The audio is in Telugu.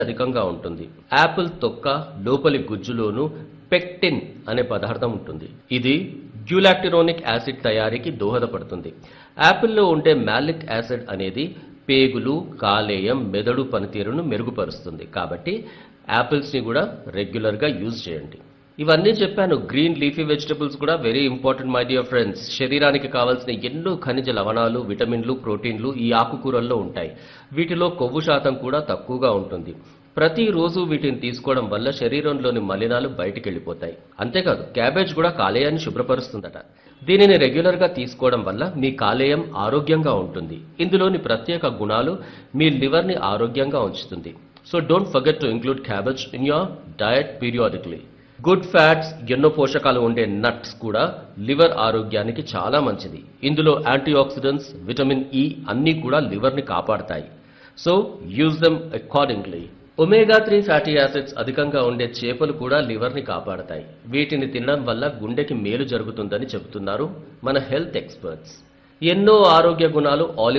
అధికంగా ఉంటుంది యాపిల్ తొక్క లోపలి గుజ్జులోను పెక్టిన్ అనే పదార్థం ఉంటుంది ఇది గ్యూలాక్టిరోనిక్ యాసిడ్ తయారీకి దోహదపడుతుంది యాపిల్లో ఉండే మ్యాలిక్ యాసిడ్ అనేది పేగులు కాలేయం మెదడు పనితీరును మెరుగుపరుస్తుంది కాబట్టి యాపిల్స్ ని కూడా రెగ్యులర్ గా యూజ్ చేయండి ఇవన్నీ చెప్పాను గ్రీన్ లీఫీ వెజిటబుల్స్ కూడా very important my dear friends శరీరానికి కావాల్సిన ఎన్నో ఖనిజ లవణాలు విటమిన్లు ప్రోటీన్లు ఈ ఆకుకూరల్లో ఉంటాయి వీటిలో కొవ్వు శాతం కూడా తక్కువగా ఉంటుంది ప్రతిరోజు వీటిని తీసుకోవడం వల్ల శరీరంలోని మలినాలు బయటికి వెళ్ళిపోతాయి అంతేకాదు క్యాబేజ్ కూడా కాలేయాన్ని శుభ్రపరుస్తుందట దీనిని రెగ్యులర్ గా తీసుకోవడం వల్ల మీ కాలేయం ఆరోగ్యంగా ఉంటుంది ఇందులోని ప్రత్యేక గుణాలు మీ లివర్ ని ఆరోగ్యంగా ఉంచుతుంది so don't forget to include cabbage in your diet periodically good fats ఎన్నో పోషకాలు ఉండే నట్స్ కూడా లివర్ ఆరోగ్యానికి చాలా మంచిది ఇందులో యాంటీ ఆక్సిడెంట్స్ విటమిన్ ఇ అన్నీ కూడా లివర్ ని కాపాడతాయి so use them accordingly omega three fatty acids అధికంగా ఉండే చేపలు కూడా లివర్ ని కాపాడతాయి వీటిని తినడం వల్ల గుండెకి మేలు జరుగుతుందని చెబుతున్నారు మన హెల్త్ ఎక్స్పర్ట్స్ ఎన్నో ఆరోగ్య గుణాలు ఆలివ్